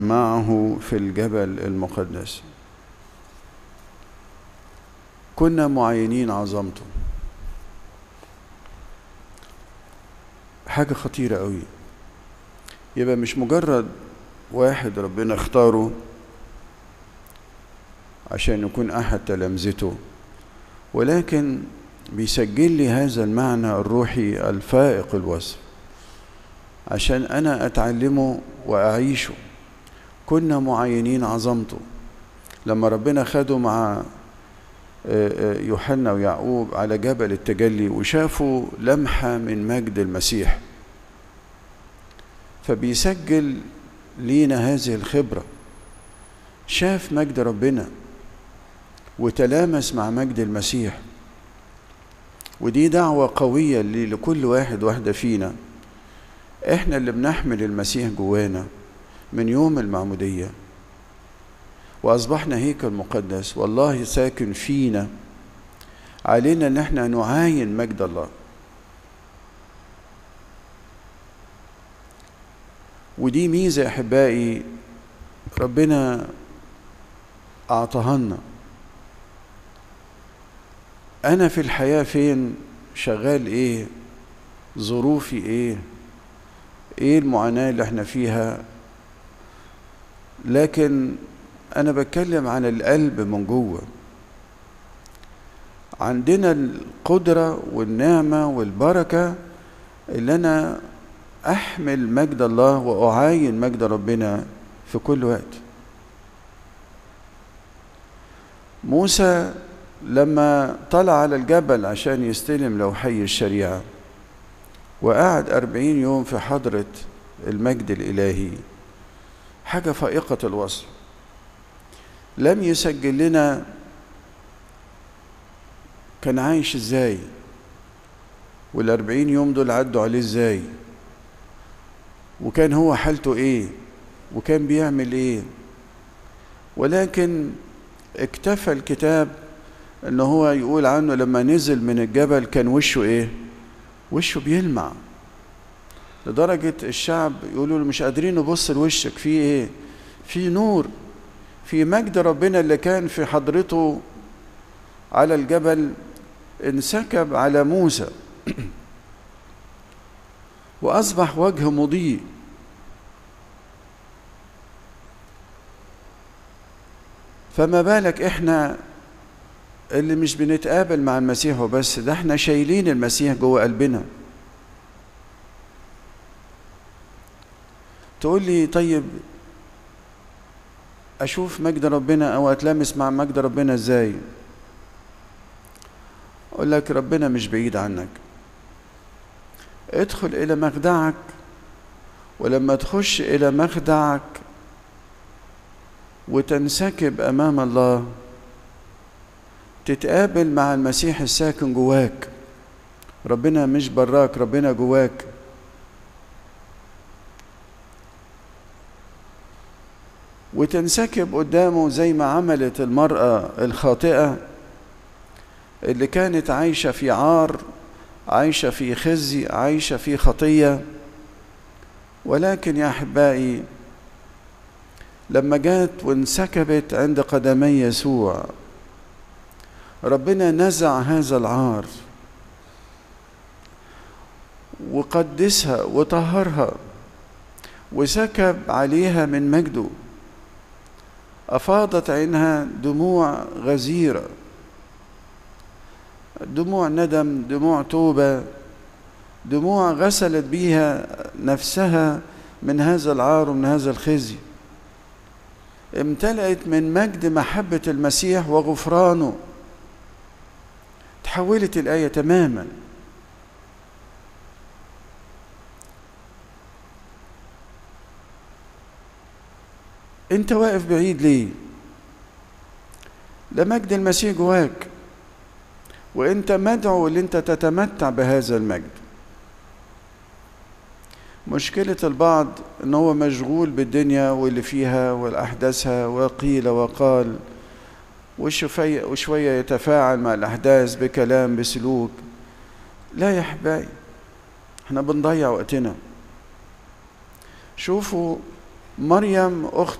معه في الجبل المقدس كنا معينين عظمته حاجة خطيرة قوي يبقى مش مجرد واحد ربنا اختاره عشان يكون أحد تلامذته ولكن بيسجل لي هذا المعنى الروحي الفائق الوصف عشان أنا أتعلمه وأعيشه كنا معينين عظمته لما ربنا خده مع يوحنا ويعقوب على جبل التجلي وشافوا لمحة من مجد المسيح فبيسجل لينا هذه الخبرة شاف مجد ربنا وتلامس مع مجد المسيح ودي دعوة قوية لكل واحد واحدة فينا احنا اللي بنحمل المسيح جوانا من يوم المعمودية وأصبحنا هيكل مقدس والله ساكن فينا علينا ان احنا نعاين مجد الله ودي ميزة أحبائي ربنا أعطاها لنا أنا في الحياة فين شغال إيه ظروفي إيه إيه المعاناة اللي إحنا فيها لكن أنا بتكلم عن القلب من جوه عندنا القدرة والنعمة والبركة اللي أنا أحمل مجد الله وأعاين مجد ربنا في كل وقت موسى لما طلع على الجبل عشان يستلم لوحي الشريعة وقعد أربعين يوم في حضرة المجد الإلهي حاجة فائقة الوصف لم يسجل لنا كان عايش ازاي والأربعين يوم دول عدوا عليه ازاي وكان هو حالته ايه وكان بيعمل ايه ولكن اكتفى الكتاب ان هو يقول عنه لما نزل من الجبل كان وشه ايه وشه بيلمع لدرجة الشعب يقولوا له مش قادرين نبص لوشك في ايه في نور في مجد ربنا اللي كان في حضرته على الجبل انسكب على موسى واصبح وجه مضيء فما بالك احنا اللي مش بنتقابل مع المسيح وبس ده احنا شايلين المسيح جوه قلبنا تقول لي طيب اشوف مجد ربنا او اتلامس مع مجد ربنا ازاي اقول لك ربنا مش بعيد عنك ادخل الى مخدعك ولما تخش الى مخدعك وتنسكب امام الله تتقابل مع المسيح الساكن جواك ربنا مش براك ربنا جواك وتنسكب قدامه زي ما عملت المرأة الخاطئة اللي كانت عايشة في عار عايشة في خزي عايشة في خطية ولكن يا أحبائي لما جات وانسكبت عند قدمي يسوع ربنا نزع هذا العار وقدسها وطهرها وسكب عليها من مجده أفاضت عينها دموع غزيرة دموع ندم دموع توبة دموع غسلت بها نفسها من هذا العار ومن هذا الخزي امتلأت من مجد محبة المسيح وغفرانه تحولت الآية تماما انت واقف بعيد ليه ده مجد المسيح جواك وانت مدعو ان انت تتمتع بهذا المجد مشكلة البعض ان هو مشغول بالدنيا واللي فيها والاحداثها وقيل وقال وشوية, وشوية يتفاعل مع الاحداث بكلام بسلوك لا يا احبائي احنا بنضيع وقتنا شوفوا مريم أخت